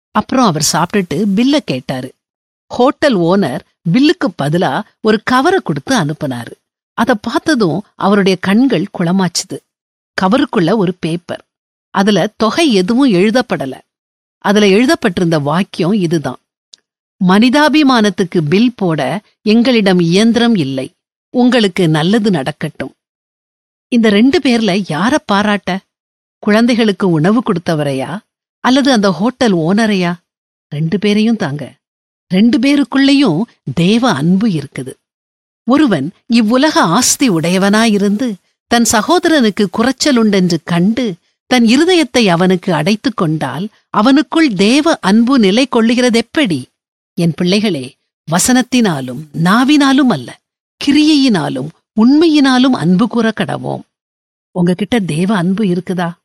அப்புறம் அவர் சாப்பிட்டுட்டு பில்ல கேட்டாரு ஹோட்டல் ஓனர் பில்லுக்கு பதிலா ஒரு கவரை கொடுத்து அனுப்புனாரு அத பார்த்ததும் அவருடைய கண்கள் குளமாச்சுது கவருக்குள்ள ஒரு பேப்பர் அதுல தொகை எதுவும் எழுதப்படல அதுல எழுதப்பட்டிருந்த வாக்கியம் இதுதான் மனிதாபிமானத்துக்கு பில் போட எங்களிடம் இயந்திரம் இல்லை உங்களுக்கு நல்லது நடக்கட்டும் இந்த ரெண்டு பேர்ல யார பாராட்ட குழந்தைகளுக்கு உணவு கொடுத்தவரையா அல்லது அந்த ஹோட்டல் ஓனரையா ரெண்டு பேரையும் தாங்க ரெண்டு பேருக்குள்ளேயும் தேவ அன்பு இருக்குது ஒருவன் இவ்வுலக ஆஸ்தி உடையவனாயிருந்து தன் சகோதரனுக்கு குறைச்சல் உண்டென்று கண்டு தன் இருதயத்தை அவனுக்கு அடைத்துக் கொண்டால் அவனுக்குள் தேவ அன்பு நிலை கொள்ளுகிறதெப்படி என் பிள்ளைகளே வசனத்தினாலும் நாவினாலும் அல்ல கிரியையினாலும் உண்மையினாலும் அன்பு கூற கடவோம் உங்ககிட்ட தேவ அன்பு இருக்குதா